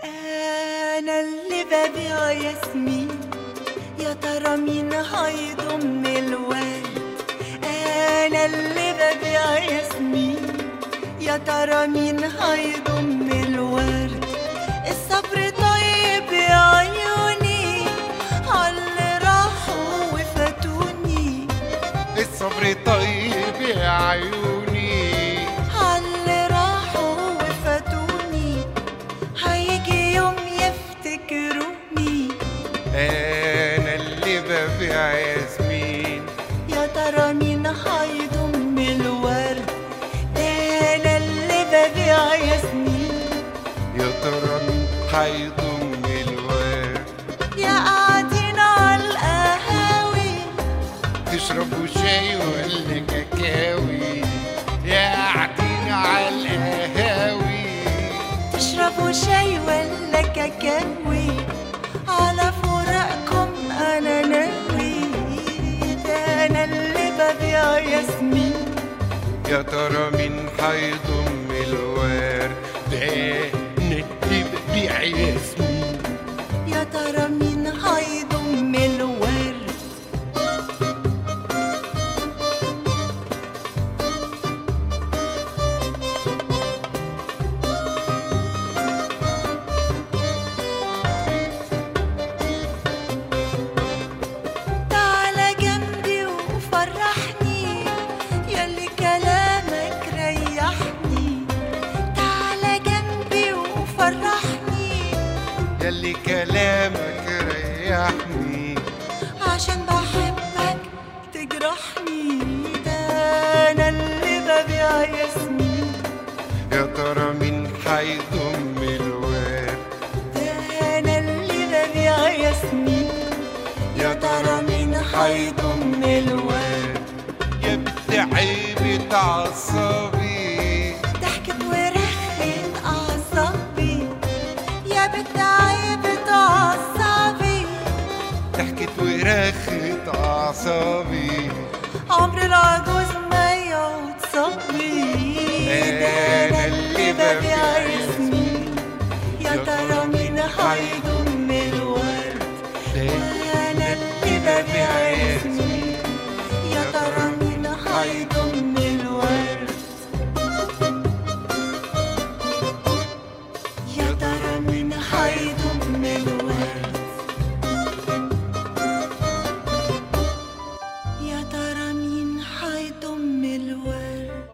أنا اللي ببيع ياسمين يا ترى مين هيضم الورد أنا اللي ببيع ياسمين يا ترى مين هيضم الورد الصبر طيب يا عيوني عاللي راحوا وفاتوني الصبر طيب يا عيوني عاللي راحوا وفاتوني هيجي يوم يفتكروني انا اللي ببيع ياسمين يا ترى مين هيضم الورد ده انا اللي ببيع ياسمين يا ترى مين هيضم الورد يا قاعدين على القهاوي تشربوا شاي ولا كاكاوي يا قاعدين على القهاوي تشربوا شاي ولا كاكاوي على فراقكم انا ناوي ده انا اللي ببيع ياسمين يا ترى مين هيضم الورد ده أنا اللي ببيع ياسمين يا ترى مين هيضم الورد تعالى جنبي وفرحني ياللي كلامك ريحني تعالى جنبي وفرحني ياللي كلامك ريحني عشان بحبك تجرحني ده انا اللي ببيع ياسمين يا ترى مين هيضم الورد ده انا اللي ببيع ياسمين يا ترى مين هيضم الورد يا بنت عيبة عصبي ضحكت ورخت اعصابي يا بنت عيبة اعصابي ضحكت ورخت أعصابي عمر العجوز